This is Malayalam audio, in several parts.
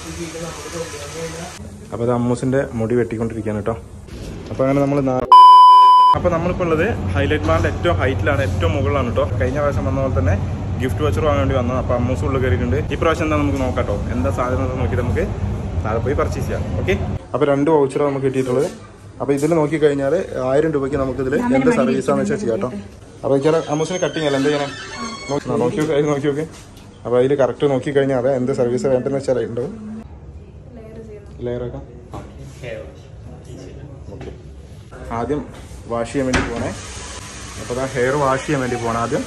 അപ്പോൾ അത് അമ്മൂസിൻ്റെ മുടി വെട്ടിക്കൊണ്ടിരിക്കുകയാണ് കേട്ടോ അപ്പോൾ അങ്ങനെ നമ്മൾ അപ്പോൾ നമ്മളിപ്പോൾ ഉള്ളത് ഹൈലൈറ്റ് മാളിൻ്റെ ഏറ്റവും ഹൈറ്റിലാണ് ഏറ്റവും മുകളിലാണ് കേട്ടോ കഴിഞ്ഞ പ്രാവശ്യം വന്ന പോലെ തന്നെ ഗിഫ്റ്റ് വച്ചർ വാങ്ങാൻ വേണ്ടി വന്നത് അപ്പോൾ അമ്മൂസ് ഉള്ളിൽ കയറിയിട്ടുണ്ട് ഈ പ്രാവശ്യം എന്താ നമുക്ക് നോക്കാം കേട്ടോ എന്താ സാധനം എന്ന് നോക്കിയിട്ട് നമുക്ക് താഴെ പോയി പർച്ചേസ് ചെയ്യാം ഓക്കെ അപ്പോൾ രണ്ട് വൗച്ചറാണ് നമുക്ക് കിട്ടിയിട്ടുള്ളത് അപ്പോൾ ഇതിൽ നോക്കിക്കഴിഞ്ഞാൽ ആയിരം രൂപയ്ക്ക് നമുക്കിതിൽ എന്ത് സർവീസാണെന്ന് വെച്ചാൽ ചെയ്യാം കേട്ടോ അപ്പോൾ ഇച്ചാൽ അമ്മൂസിന് കട്ടിങ് അല്ല എന്താ ചെയ്യണേ നോക്കി ആ, നോക്കി നോക്കി അതിൽ നോക്കി നോക്കി അപ്പോൾ അതിൽ കറക്റ്റ് നോക്കിക്കഴിഞ്ഞാൽ അതെ എന്ത് സർവീസ് വേണ്ടതെന്ന് വെച്ചാൽ ഉണ്ടാവും ലെയറൊക്കെ ഓക്കെ ആദ്യം വാഷ് ചെയ്യാൻ വേണ്ടി പോണേ അപ്പോൾ ആ ഹെയർ വാഷ് ചെയ്യാൻ വേണ്ടി പോകണം ആദ്യം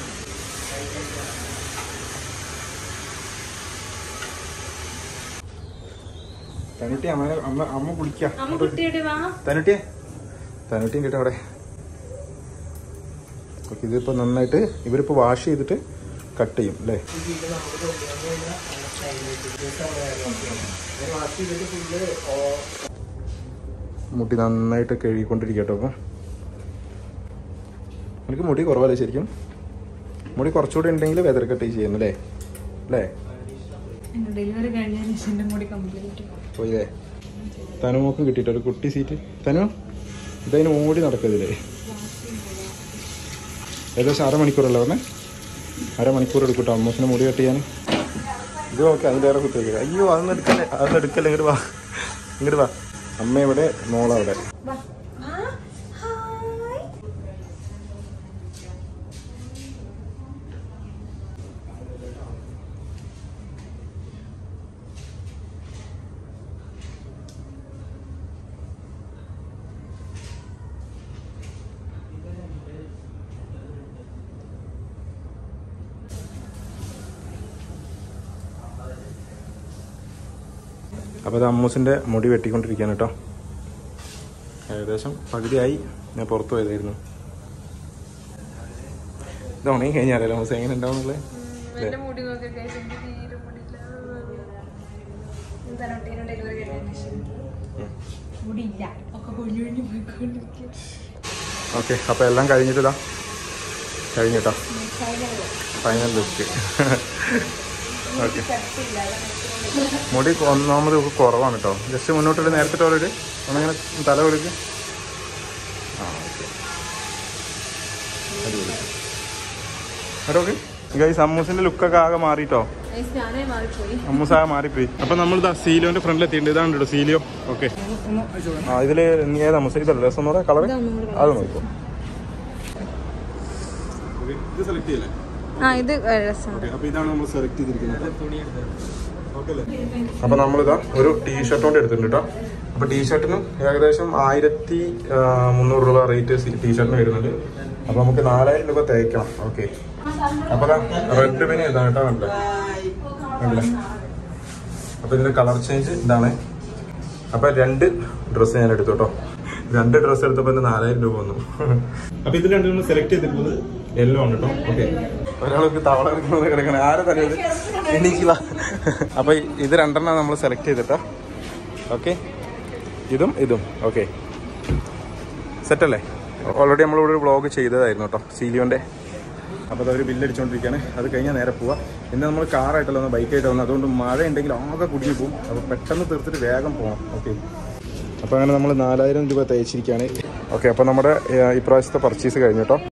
തനുട്ടി അമ്മ അമ്മ അമ്മ കുളിക്കാം അമ്മ കുട്ടിയുടെ വാ തനുട്ടിയെ തനുട്ടിയും കിട്ടും അവിടെ ഓക്കെ ഇതിപ്പോ നന്നായിട്ട് ഇവരിപ്പോ വാഷ് ചെയ്തിട്ട് കട്ട് ചെയ്യും അല്ലേ മുടി നന്നായിട്ട് കഴുകിക്കൊണ്ടിരിക്കട്ടോ അപ്പം എനിക്ക് മുടി കുറവല്ലേ ശരിക്കും മുടി കുറച്ചുകൂടി ഉണ്ടെങ്കിൽ വെതർ കട്ട് ചെയ്യുന്നു അല്ലേ അല്ലേ ഡെലിവറി കഴിഞ്ഞതിന് ശേഷം എന്റെ മുടി കംപ്ലീറ്റ് പോയില്ലേ തനുമോക്കും കിട്ടിയിട്ട് ഒരു കുട്ടി സീറ്റ് തനു ഇതതിന് ഓടി നടക്കതില്ലേ ഏകദേശം അരമണിക്കൂറല്ലേ പറഞ്ഞേ അരമണിക്കൂർ എടുക്കട്ടോ അമ്മൂസിനെ മുടി കട്ട് ചെയ്യാൻ ഇത് ഓക്കെ അതിലേറെ കുത്തിവെക്കുക അയ്യോ അതൊന്നും എടുക്കല്ലേ അതൊന്നും എടുക്കല്ലേ ഇങ്ങോട്ട് വാ ഇങ്ങോട്ട് വാ അമ്മ ഇവിടെ മോളവിടെ അപ്പോൾ അത് അമ്മൂസിൻ്റെ മുടി വെട്ടിക്കൊണ്ടിരിക്കുകയാണ് കേട്ടോ ഏകദേശം പകുതിയായി ഞാൻ പുറത്ത് പോയതായിരുന്നു ഇത് ഉണങ്ങി കഴിഞ്ഞാലോ അമ്മൂസ് എങ്ങനെ ഉണ്ടാവുന്നുള്ളത് എന്റെ മുടി നോക്കി കഴിച്ച് എനിക്ക് തീരെ മുടിയില്ല തനോട്ടീനെ ഡെലിവറി കഴിഞ്ഞതിന് ശേഷം മുടിയില്ല ഒക്കെ കൊഴിഞ്ഞു കൊഴിഞ്ഞു പോയിക്കൊണ്ടിരിക്കും ഓക്കെ അപ്പോൾ എല്ലാം കഴിഞ്ഞിട്ടിതാ കഴിഞ്ഞിട്ടോ ഫൈനൽ ലുക്ക് ഓക്കെ മുടി ഒന്നാമത് ഒക്കെ കുറവാണ് കേട്ടോ ജസ്റ്റ് മുന്നോട്ടൊരു നേരത്തെ ടോറിട്ട് ഒന്നിങ്ങനെ തല കൊടുക്ക് ആ ഓക്കെ അടിപൊളി കേട്ടോ ഓക്കെ ഗൈസ് അമ്മൂസിന്റെ ലുക്കൊക്കെ ആകെ മാറിട്ടോ ഞാനേ മാറിപ്പോയി അമ്മൂസ് ആകെ മാറിപ്പോയി അപ്പൊ നമ്മൾ ഇതാ സീലോന്റെ ഫ്രണ്ടിൽ എത്തിയിട്ടുണ്ട് ഇതാണ് കേട്ടോ സീലിയോ ഓക്കെ ആ ഇതില് നീ ഏതാ അമ്മൂസ് ഇതല്ല രസം എന്ന് പറയാം കളർ അത് നോക്കോ ഇത് സെലക്ട് ചെയ്യല്ലേ ആ ഇത് രസമുണ്ട് അപ്പൊ ഇതാണ് നമ്മൾ സെലക്ട് ചെയ്തിരിക്കുന്നത് അപ്പൊ നമ്മളിതാ ഒരു ടീഷർട്ട് കൊണ്ട് എടുത്തിട്ടുണ്ട് കേട്ടോ അപ്പൊ ടീഷർട്ടിന് ഏകദേശം ആയിരത്തി ആ, മുന്നൂറ് രൂപ റേറ്റ് ടീഷർട്ടിന് വരുന്നുണ്ട് അപ്പൊ നമുക്ക് നാലായിരം രൂപ തേക്കണം ഓക്കെ അപ്പൊ റെഡ് പിന്നെ ഇതാണ് കേട്ടോ കണ്ടേ കണ്ടില്ലേ അപ്പൊ ഇതിന്റെ കളർ ചേഞ്ച് ഇതാണ് അപ്പൊ രണ്ട് ഡ്രസ്സ് ഞാൻ എടുത്തു കേട്ടോ രണ്ട് ഡ്രസ്സ് എടുത്തപ്പോ എന്റെ നാലായിരം രൂപ വന്നു അപ്പൊ ഇതിൽ രണ്ടും സെലക്ട് ചെയ്തിട്ടുള്ളത് യെല്ലോ ആണ് കേട്ടോ ഓക്കെ ഒരാൾക്ക് തവള എടുക്കുന്നത് കിടക്കണേ ആരെ തലയത് എനിക്ക് വാ അപ്പൊ ഇത് രണ്ടെണ്ണം നമ്മൾ സെലക്ട് ചെയ്തിട്ടാ ഓക്കെ ഇതും ഇതും ഓക്കെ സെറ്റ് അല്ലേ ഓൾറെഡി നമ്മളിവിടെ ഒരു വ്ളോഗ് ചെയ്തതായിരുന്നു കേട്ടോ സീലിയോന്റെ അപ്പോൾ അതൊരു ബില്ലടിച്ചുകൊണ്ടിരിക്കുകയാണ് അത് കഴിഞ്ഞാൽ നേരെ പോവാം ഇന്ന് നമ്മൾ കാറായിട്ടല്ല വന്നത് ബൈക്കായിട്ട് വന്നത് അതുകൊണ്ട് മഴ ഉണ്ടെങ്കിൽ ആകെ കുടുങ്ങി പോകും അപ്പോൾ പെട്ടെന്ന് തീർത്തിട്ട് വേഗം പോകാം ഓക്കെ അപ്പോൾ അങ്ങനെ നമ്മൾ നാലായിരം രൂപ തയ്ച്ചിരിക്കുകയാണ് ഓക്കെ അപ്പോൾ നമ്മുടെ ഏഹ്, ഇപ്രാവശ്യത്തെ പർച്ചേസ് കഴിഞ്ഞു കേട്ടോ